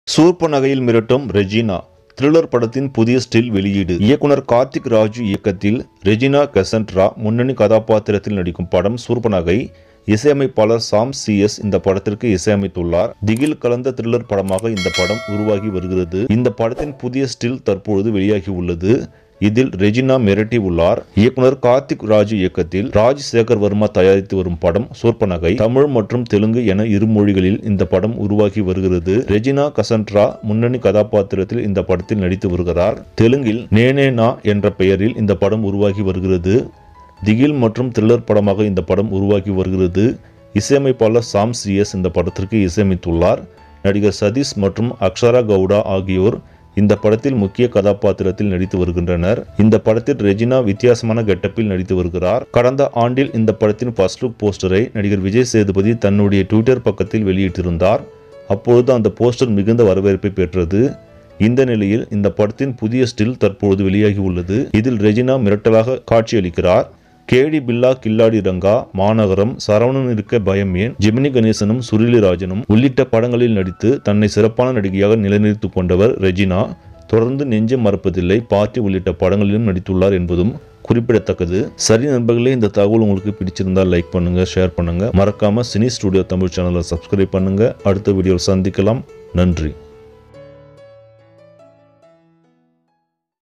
சூர்ப்ப நகையில் மிரட்டும் Regina thriller படத்தின் புதிய ஸ்டில் வெளியீடு இயக்குனர் கார்த்திக் ராஜு இயக்கத்தில் ரெஜினா கெசன்ட்ரா முன்னணி கதாபாத்திரத்தில் நடிக்கும் படம் சூர்பனகை இசையமைப்பாளர் சாம் சிஎஸ் இந்த படத்திற்கு இசையமைத்துள்ளார் திகில் கலந்த த்ரில்லர் படமாக இந்த படம் உருவாகி வருகிறது இந்த படத்தின் புதிய ஸ்டில் தற்பொழுது வெளியாகி உள்ளது இதில் ரெஜினா மிரட்டி உள்ளார் இயக்குனர் கார்த்திக் ராஜு இயக்கத்தில் ராஜ் சேகர் வர்மா தயாரித்து வரும் படம் சூர்பனகை தமிழ் மற்றும் தெலுங்கு என இரு மொழிகளில் இந்த படம் உருவாகி வருகிறது ரெஜினா கசன்ட்ரா முன்னணி கதாபாத்திரத்தில் இந்த படத்தில் நடித்து வருகிறார் தெலுங்கில் நேனேனா என்ற பெயரில் இந்த படம் உருவாகி வருகிறது திகில் மற்றும் த்ரில்லர் படமாக இந்த படம் உருவாகி வருகிறது இசையமைப்பாளர் சாம் சிஎஸ் இந்த படத்திற்கு இசையமைத்துள்ளார் நடிகர் சதீஷ் மற்றும் அக்ஷரா கவுடா ஆகியோர் இந்த படத்தில் முக்கிய கதாபாத்திரத்தில் நடித்து வருகின்றனர் இந்த படத்தில் ரெஜினா வித்தியாசமான கெட்டப்பில் நடித்து வருகிறார் கடந்த ஆண்டில் இந்த படத்தின் ஃபர்ஸ்ட் லுக் போஸ்டரை நடிகர் விஜய் சேதுபதி தன்னுடைய ட்விட்டர் பக்கத்தில் வெளியிட்டிருந்தார் அப்பொழுது அந்த போஸ்டர் மிகுந்த வரவேற்பை பெற்றது இந்த நிலையில் இந்த படத்தின் புதிய ஸ்டில் தற்பொழுது வெளியாகி உள்ளது இதில் ரெஜினா மிரட்டலாக காட்சியளிக்கிறார் கேடி பில்லா கில்லாடி ரங்கா மாநகரம் சரவணன் இருக்க பயம் ஏன் ஜெமினி கணேசனும் சுருளி ராஜனும் உள்ளிட்ட படங்களில் நடித்து தன்னை சிறப்பான நடிகையாக நிலைநிறுத்திக் கொண்டவர் ரெஜினா தொடர்ந்து நெஞ்சம் மறப்பதில்லை பார்ட்டி உள்ளிட்ட படங்களிலும் நடித்துள்ளார் என்பதும் குறிப்பிடத்தக்கது சரி நண்பர்களே இந்த தகவல் உங்களுக்கு பிடிச்சிருந்தால் லைக் பண்ணுங்க ஷேர் பண்ணுங்க மறக்காம சினி ஸ்டுடியோ தமிழ் சேனலை சப்ஸ்கிரைப் பண்ணுங்க அடுத்த வீடியோவில் சந்திக்கலாம் நன்றி